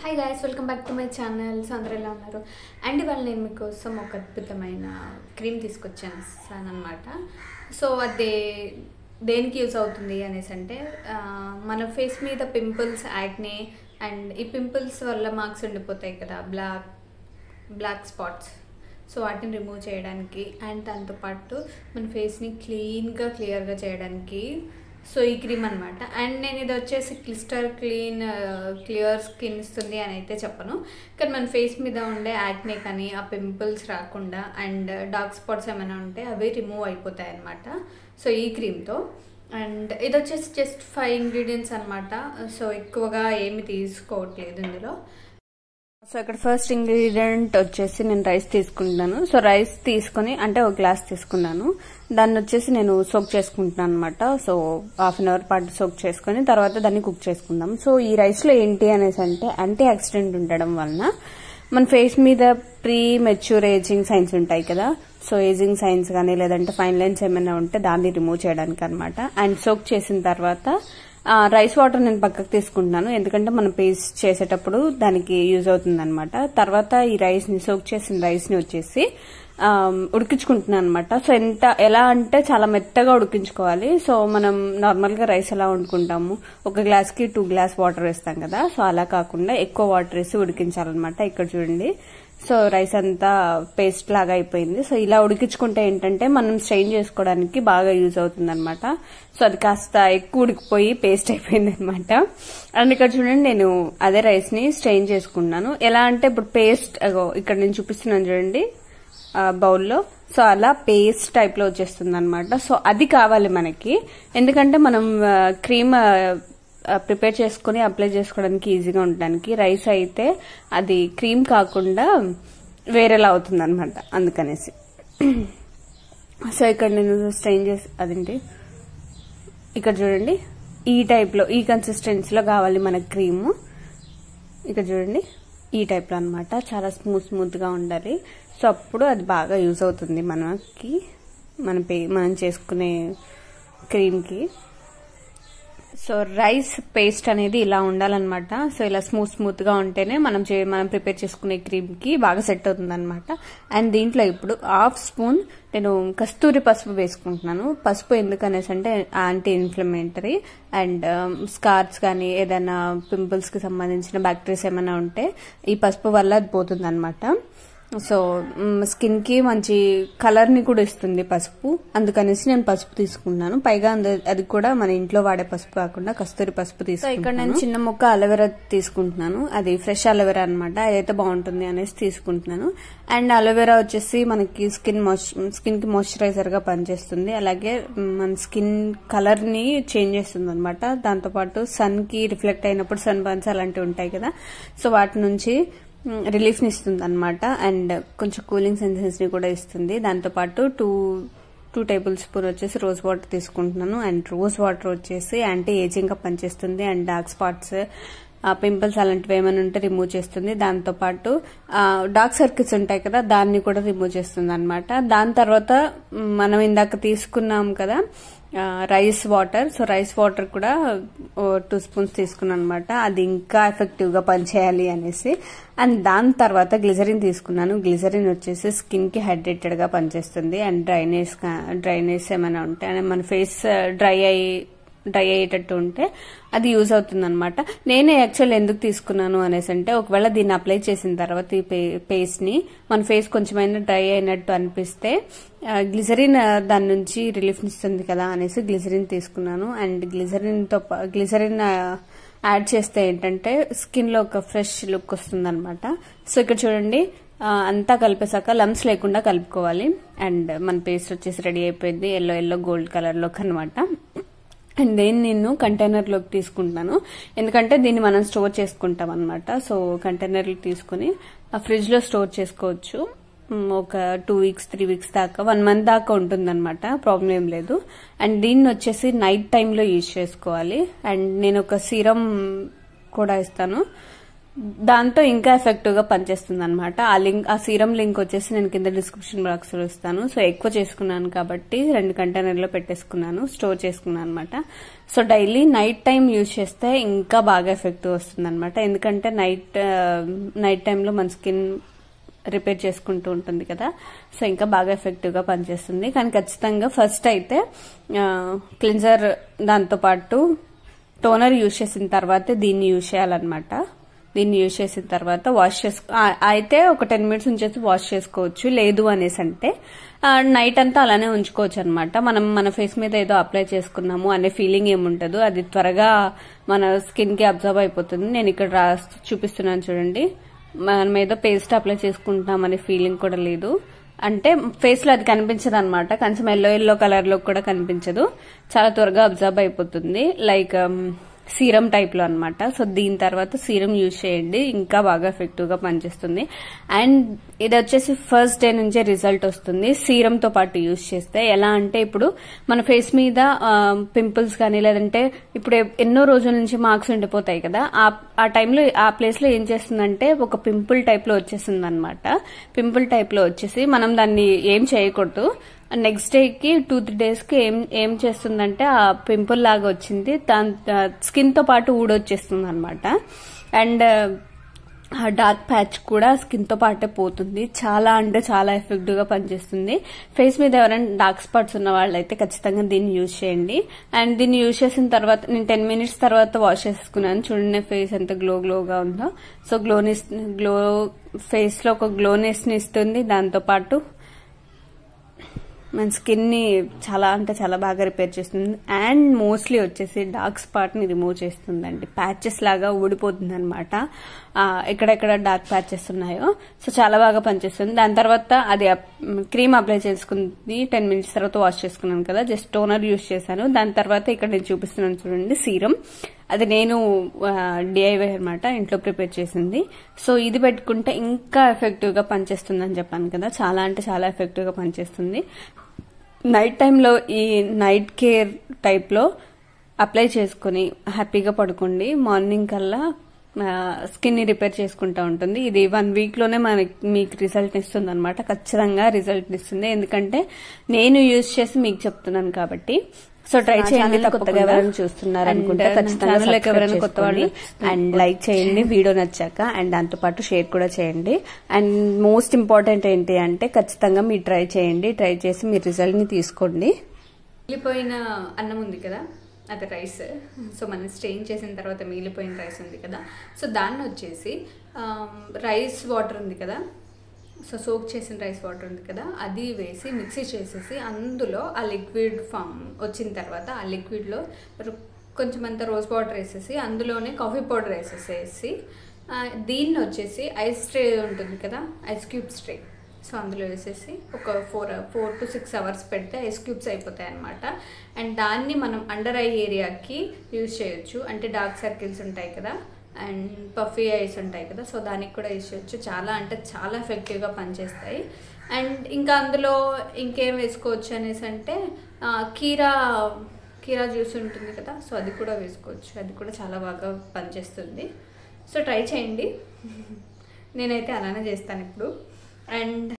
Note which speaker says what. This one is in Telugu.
Speaker 1: hi guys welcome back to my channel అందరూ ఎలా ఉన్నారు అండ్ ఇవాళ నేను మీకోసం ఒక అద్భుతమైన క్రీమ్ తీసుకొచ్చాను అనమాట సో అది దేనికి యూజ్ అవుతుంది అనేసి అంటే ఆ, మన ఫేస్ మీద పింపుల్స్ యాక్నే అండ్ ఈ పింపుల్స్ వల్ల మార్క్స్ ఉండిపోతాయి కదా బ్లాక్ బ్లాక్ స్పాట్స్ సో వాటిని రిమూవ్ చేయడానికి అండ్ దాంతోపాటు మన ఫేస్ని క్లీన్గా క్లియర్గా చేయడానికి సో ఈ క్రీమ్ అనమాట అండ్ నేను ఇది వచ్చేసి క్లిస్టర్ క్లీన్ క్లియర్ స్కిన్ ఇస్తుంది అని అయితే చెప్పను కానీ మన ఫేస్ మీద ఉండే యాక్నే కానీ ఆ పింపుల్స్ రాకుండా అండ్ డార్క్ స్పాట్స్ ఏమైనా ఉంటే అవి రిమూవ్ అయిపోతాయి అనమాట సో ఈ క్రీమ్తో అండ్ ఇది వచ్చేసి జస్ట్ ఫైవ్ ఇంగ్రీడియంట్స్ అనమాట సో ఎక్కువగా ఏమి తీసుకోవట్లేదు ఇందులో సో ఇక్కడ ఫస్ట్ ఇంగ్రీడియంట్ వచ్చేసి నేను రైస్ తీసుకుంటున్నాను సో రైస్ తీసుకొని అంటే ఒక గ్లాస్ తీసుకున్నాను దాన్ని వచ్చేసి నేను సోక్ చేసుకుంటున్నాను అనమాట సో హాఫ్ అన్ అవర్ పాటు సోక్ చేసుకొని తర్వాత దాన్ని కుక్ చేసుకుందాం సో ఈ రైస్లో ఏంటి అనేసి అంటే యాంటీ ఆక్సిడెంట్ ఉండడం వలన మన ఫేస్ మీద ప్రీ మెచ్యూర్ ఏజింగ్ సైన్స్ ఉంటాయి కదా సో ఏజింగ్ సైన్స్ కానీ లేదంటే ఫైన్ లైన్స్ ఏమైనా ఉంటే దాన్ని రిమూవ్ చేయడానికి అనమాట అండ్ సోక్ చేసిన తర్వాత ఆ, రైస్ వాటర్ నేను పక్కకు తీసుకుంటున్నాను ఎందుకంటే మనం పేస్ట్ చేసేటప్పుడు దానికి యూజ్ అవుతుంది అనమాట తర్వాత ఈ రైస్ ని సోక్ చేసిన రైస్ ని వచ్చేసి ఆ, ఉడికించుకుంటున్నాను అనమాట సో ఎంత ఎలా అంటే చాలా మెత్తగా ఉడికించుకోవాలి సో మనం నార్మల్ గా రైస్ ఎలా వండుకుంటాము ఒక గ్లాస్ కి టూ గ్లాస్ వాటర్ వేస్తాం కదా సో అలా కాకుండా ఎక్కువ వాటర్ వేసి ఉడికించాలన్నమాట ఇక్కడ చూడండి సో రైస్ అంతా పేస్ట్ లాగా అయిపోయింది సో ఇలా ఉడికించుకుంటే ఏంటంటే మనం స్ట్రెయిన్ చేసుకోవడానికి బాగా యూజ్ అవుతుంది అనమాట సో అది కాస్త ఎక్కువ ఉడికిపోయి పేస్ట్ అయిపోయింది అనమాట అండ్ ఇక్కడ చూడండి నేను అదే రైస్ ని స్ట్రెయిన్ చేసుకున్నాను ఎలా అంటే ఇప్పుడు పేస్ట్ ఇక్కడ నేను చూపిస్తున్నాను చూడండి బౌల్లో సో అలా పేస్ట్ టైప్ లో వచ్చేస్తుంది అనమాట సో అది కావాలి మనకి ఎందుకంటే మనం క్రీమ్ ప్రిపేర్ చేసుకుని అప్లై చేసుకోవడానికి ఈజీగా ఉండడానికి రైస్ అయితే అది క్రీమ్ కాకుండా వేరేలా అవుతుంది అనమాట అందుకనేసి సో ఇక్కడ నేను స్ట్రెయిన్ చేసి అదేంటి ఇక్కడ చూడండి ఈ టైప్లో ఈ కన్సిస్టెన్సీలో కావాలి మనకు క్రీము ఇక్కడ చూడండి ఈ టైప్లో అనమాట చాలా స్మూత్ స్మూత్గా ఉండాలి సో అప్పుడు అది బాగా యూజ్ అవుతుంది మనకి మన పే మనం చేసుకునే క్రీమ్కి సో రైస్ పేస్ట్ అనేది ఇలా ఉండాలన్నమాట సో ఇలా స్మూత్ స్మూత్ గా ఉంటేనే మనం చే- మనం ప్రిపేర్ చేసుకునే క్రీమ్ కి బాగా సెట్ అవుతుంది అనమాట అండ్ దీంట్లో ఇప్పుడు హాఫ్ స్పూన్ నేను కస్తూరి పసుపు వేసుకుంటున్నాను పసుపు ఎందుకనేసి అంటే యాంటీ ఇన్ఫ్లమేటరీ అండ్ స్కార్స్ కానీ ఏదైనా పింపుల్స్ కి సంబంధించిన బ్యాక్టీరియాస్ ఏమైనా ఉంటే ఈ పసుపు వల్ల అది పోతుంది అనమాట సో స్కిన్ కి మంచి కలర్ ని కూడా ఇస్తుంది పసుపు అందుకనేసి నేను పసుపు తీసుకున్నాను పైగా అంద- అది కూడా మన ఇంట్లో వాడే పసుపు కాకుండా కస్తూరి పసుపు తీసుకున్నాను ఇక్కడ నేను చిన్న మొక్క అలోవెరా తీసుకుంటున్నాను అది ఫ్రెష్ అలోవెరా అనమాట అదైతే బాగుంటుంది అనేసి తీసుకుంటున్నాను అండ్ అలోవెరా వచ్చేసి మనకి స్కిన్ స్కిన్ కి మాయిశ్చరైజర్ గా పనిచేస్తుంది అలాగే మన స్కిన్ కలర్ ని చేంజ్ చేస్తుంది అనమాట దాంతోపాటు సన్ కి రిఫ్లెక్ట్ అయినప్పుడు సన్ బర్న్స్ అలాంటివి ఉంటాయి కదా సో వాటి నుంచి రిలీఫ్ ని ఇస్తుంది అనమాట అండ్ కొంచెం కూలింగ్ సెన్సెన్స్ ని కూడా ఇస్తుంది దాంతోపాటు టూ టూ టేబుల్ స్పూన్ వచ్చేసి రోజ్ వాటర్ తీసుకుంటున్నాను అండ్ రోజ్ వాటర్ వచ్చేసి యాంటీ ఏజింగ్ గా పనిచేస్తుంది అండ్ డార్క్ స్పాట్స్ పింపుల్స్ అలాంటివి ఏమైనా ఉంటే రిమూవ్ చేస్తుంది దాంతోపాటు డార్క్ సర్కిల్స్ ఉంటాయి కదా దాన్ని కూడా రిమూవ్ చేస్తుంది అనమాట దాని తర్వాత మ్, మనం ఇందాక తీసుకున్నాం కదా rice water so rice water కూడా టూ స్పూన్స్ తీసుకున్నాను అనమాట అది ఇంకా ఎఫెక్టివ్ గా పనిచేయాలి అనేసి అండ్ దాని తర్వాత గ్లిజరిన్ తీసుకున్నాను గ్లిజరిన్ వచ్చేసి స్కిన్ కి హైడ్రేటెడ్ గా పనిచేస్తుంది అండ్ డ్రైనేజ్ డ్రైనేజ్ ఏమైనా ఉంటే అంటే మన ఫేస్ డ్రై అయ్యి డ్రై అయ్యేటట్టు ఉంటే అది యూజ్ అవుతుంది అనమాట నేనే యాక్చువల్ ఎందుకు తీసుకున్నాను అనేసి అంటే ఒకవేళ దీన్ని అప్లై చేసిన తర్వాత ఈ పేస్ట్ ని మన ఫేస్ కొంచెమైనా డ్రై అయినట్టు అనిపిస్తే గ్లిజరిన్ దాని నుంచి రిలీఫ్ ఇస్తుంది కదా అనేసి గ్లిజరిన్ తీసుకున్నాను అండ్ గ్లిజరిన్ తో గ్లిజరిన్ యాడ్ చేస్తే ఏంటంటే స్కిన్ లో ఒక ఫ్రెష్ లుక్ వస్తుంది అనమాట సో ఇక్కడ చూడండి ఆ, అంతా కలిపేసాక లమ్స్ లేకుండా కలుపుకోవాలి అండ్ మన పేస్ట్ వచ్చేసి రెడీ అయిపోయింది ఎల్లో ఎల్లో గోల్డ్ కలర్ లోకి అనమాట అండ్ దేన్ని నేను కంటైనర్లోకి తీసుకుంటాను ఎందుకంటే దీన్ని మనం స్టోర్ చేసుకుంటాం అనమాట సో కంటైనర్లు తీసుకుని ఆ ఫ్రిడ్జ్లో స్టోర్ చేసుకోవచ్చు మ్, ఒక టూ వీక్స్ త్రీ వీక్స్ దాకా వన్ మంత్ దాకా ఉంటుందన్నమాట ప్రాబ్లం ఏం లేదు అండ్ దీన్ని వచ్చేసి నైట్ టైంలో యూజ్ చేసుకోవాలి అండ్ నేను ఒక సీరం కూడా ఇస్తాను
Speaker 2: దాంతో ఇంకా ఎఫెక్టివ్గా పనిచేస్తుంది అనమాట ఆ లింక్ ఆ సీరం లింక్ వచ్చేసి నేను కింద డిస్క్రిప్షన్ బాక్స్లో ఇస్తాను సో ఎక్కువ చేసుకున్నాను కాబట్టి రెండు కంటైనర్లో పెట్టేసుకున్నాను స్టోర్ చేసుకున్నాను అనమాట so daily night time use చేస్తే ఇంకా బాగా ఎఫెక్టివ్ వస్తుంది అనమాట ఎందుకంటే నైట్ నైట్ టైంలో మన స్కిన్ రిపేర్ చేసుకుంటూ ఉంటుంది కదా సో ఇంకా బాగా ఎఫెక్టివ్గా పనిచేస్తుంది కానీ ఖచ్చితంగా ఫస్ట్ అయితే క్లిన్జర్ దాంతోపాటు టోనర్ యూజ్ చేసిన తర్వాతే దీన్ని యూజ్ చేయాలన్నమాట దీన్ని యూజ్ చేసిన తర్వాత వాష్ చేసుకో ఆ, అయితే ఒక టెన్ మినిట్స్ ఉంచేసి వాష్ చేసుకోవచ్చు లేదు అనేసి అంటే నైట్ అంతా అలానే ఉంచుకోవచ్చు అనమాట మనం మన ఫేస్ మీద ఏదో అప్లై చేసుకున్నాము అనే ఫీలింగ్ ఏముంటదు అది త్వరగా మన స్కిన్ కి అబ్జర్వ్ అయిపోతుంది నేను ఇక్కడ రాస్తూ చూపిస్తున్నాను చూడండి మనం ఏదో పేస్ట్ అప్లై చేసుకుంటున్నాం అనే ఫీలింగ్ కూడా లేదు అంటే ఫేస్ లో అది కనిపించదు అనమాట కొంచెం ఎల్లో ఎల్లో కలర్ లో కూడా కనిపించదు చాలా త్వరగా అబ్జర్వ్ అయిపోతుంది లైక్ సీరం టైప్ లో అనమాట సో దీని తర్వాత సీరం యూజ్ చేయండి ఇంకా బాగా ఎఫెక్టివ్ గా పనిచేస్తుంది అండ్ ఇది వచ్చేసి ఫస్ట్ డే నుంచే రిజల్ట్ వస్తుంది సీరం తో పాటు యూజ్ చేస్తే ఎలా అంటే ఇప్పుడు మన ఫేస్ మీద పింపుల్స్ కానీ లేదంటే ఇప్పుడు ఎన్నో రోజుల నుంచి మార్క్స్ ఉండిపోతాయి కదా ఆ ఆ టైంలో ఆ ప్లేస్ లో ఏం చేస్తుందంటే ఒక పింపుల్ టైప్ లో వచ్చేసింది అనమాట పింపుల్ టైప్ లో వచ్చేసి మనం దాన్ని ఏం చేయకూడదు నెక్స్ట్ డేకి టూ త్రీ డేస్కి ఏం ఏం చేస్తుందంటే ఆ పింపుల్ లాగా వచ్చింది దాని స్కిన్ తో పాటు ఊడొచ్చేస్తుంది అనమాట అండ్ ఆ డార్క్ ప్యాచ్ కూడా స్కిన్ తో పాటే పోతుంది చాలా అంటే చాలా ఎఫెక్టివ్ గా పనిచేస్తుంది ఫేస్ మీద ఎవరైనా డార్క్ స్పాట్స్ ఉన్న వాళ్ళైతే ఖచ్చితంగా దీన్ని యూజ్ చేయండి అండ్ దీన్ని యూజ్ చేసిన తర్వాత నేను టెన్ మినిట్స్ తర్వాత వాష్ చేసుకున్నాను చూడండి ఫేస్ ఎంత గ్లో గ్లోగా ఉందో సో గ్లోనెస్ గ్లో ఫేస్ లో ఒక గ్లోనెస్ ని ఇస్తుంది దాంతో పాటు మన స్కిన్ ని చాలా అంటే చాలా బాగా రిపేర్ చేస్తుంది అండ్ మోస్ట్లీ వచ్చేసి డార్క్ స్పాట్ ని రిమూవ్ చేస్తుందండి ప్యాచెస్ లాగా ఊడిపోతుంది అనమాట ఎక్కడెక్కడ డార్క్ ప్యాచెస్ ఉన్నాయో సో చాలా బాగా పనిచేస్తుంది దాని తర్వాత అది క్రీమ్ అప్లై చేసుకుంది టెన్ మినిట్స్ తర్వాత వాష్ చేసుకున్నాను కదా జస్ట్ టోనర్ యూస్ చేశాను దాని తర్వాత ఇక్కడ నేను చూపిస్తున్నాను చూడండి సీరం అది నేను డిఐవై అనమాట ఇంట్లో ప్రిపేర్ చేసింది సో ఇది పెట్టుకుంటే ఇంకా ఎఫెక్టివ్ గా పనిచేస్తుంది అని చెప్పాను కదా చాలా అంటే చాలా ఎఫెక్టివ్ గా పనిచేస్తుంది నైట్ టైంలో ఈ నైట్ కేర్ టైప్లో అప్లై చేసుకుని హ్యాపీగా పడుకోండి మార్నింగ్ కల్లా స్కిన్ ని రిపేర్ చేసుకుంటా ఉంటుంది ఇది వన్ వీక్ లోనే మనకి మీకు రిజల్ట్ ఇస్తుంది అనమాట ఖచ్చితంగా రిజల్ట్ ఇస్తుంది ఎందుకంటే నేను యూజ్ చేసి మీకు చెప్తున్నాను కాబట్టి సో ట్రై చేయండి కొత్తగా ఎవరైనా చూస్తున్నారు అనుకుంటే ఖచ్చితంగా ఎవరైనా కొత్త వాళ్ళు అండ్ లైక్ చేయండి వీడియో నచ్చాక అండ్ దాంతో పాటు షేర్ కూడా చేయండి అండ్ మోస్ట్ ఇంపార్టెంట్ ఏంటి అంటే ఖచ్చితంగా మీరు ట్రై చేయండి ట్రై చేసి మీ రిజల్ట్ ని తీసుకోండి
Speaker 1: మిగిలిపోయిన అన్నం ఉంది కదా అది రైస్ సో మనం స్ట్రెయిన్ చేసిన తర్వాత మిగిలిపోయిన రైస్ ఉంది కదా సో దాన్ని వచ్చేసి రైస్ వాటర్ ఉంది కదా సో సోక్ చేసిన రైస్ వాటర్ ఉంది కదా అది వేసి మిక్సీ చేసేసి అందులో ఆ లిక్విడ్ ఫామ్ వచ్చిన తర్వాత ఆ లిక్విడ్లో కొంచెం అంత రోజ్ వాటర్ వేసేసి అందులోనే కాఫీ పౌడర్ వేసేసేసి ఆ, దీన్ని వచ్చేసి ఐస్ ట్రే ఉంటుంది కదా ఐస్ క్యూబ్స్ ట్రే సో అందులో వేసేసి ఒక four four to six hours పెడితే ఐస్ క్యూబ్స్ అయిపోతాయి అనమాట అండ్ దాన్ని మనం అండర్ ఐ ఏరియాకి యూజ్ చేయొచ్చు అంటే డార్క్ సర్కిల్స్ ఉంటాయి కదా అండ్ పఫీ ఐస్ ఉంటాయి కదా సో దానికి కూడా యూజ్ చేయొచ్చు చాలా అంటే చాలా ఎఫెక్టివ్గా పనిచేస్తాయి అండ్ ఇంకా అందులో ఇంకేం వేసుకోవచ్చు అనేసి అంటే ఆ, కీరా కీరా జ్యూస్ ఉంటుంది కదా సో అది కూడా వేసుకోవచ్చు అది కూడా చాలా బాగా పనిచేస్తుంది సో ట్రై చేయండి నేనైతే అలానే చేస్తాను ఇప్పుడు అండ్